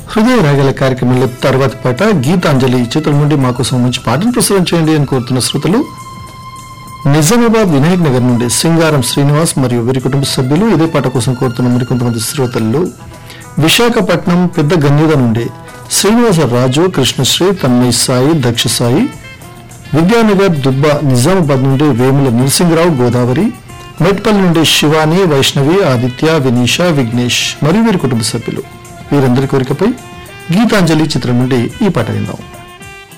హృదయ రాగల కార్యక్రమంలో తర్వాతి పాట గీతాంజలి ఈ చిత్రం నుండి మా కోసం మంచి పాటను ప్రసారం చేయండి అని కోరుతున్న శ్రోతలు నిజామాబాద్ వినాయక్ నగర్ నుండి సింగారం శ్రీనివాస్ మరియు వీరి కుటుంబ సభ్యులు ఇదే పాట కోసం కోరుతున్న మరికొంతమంది శ్రోతలు విశాఖపట్నం పెద్ద గన్యుద నుండి శ్రీనివాస రాజు కృష్ణశ్రీ తన్మయ్ సాయి దక్ష సాయి విద్యానగర్ దుబ్బ నిజామాబాద్ నుండి వేముల నరసింహరావు గోదావరి మెట్పల్లి నుండి శివాని వైష్ణవి ఆదిత్య వినీష విఘ్నేష్ మరియు వీరి కుటుంబ సభ్యులు వీరందరి కోరికపై గీతాంజలి చిత్రం నుండి ఈ పాట విందాం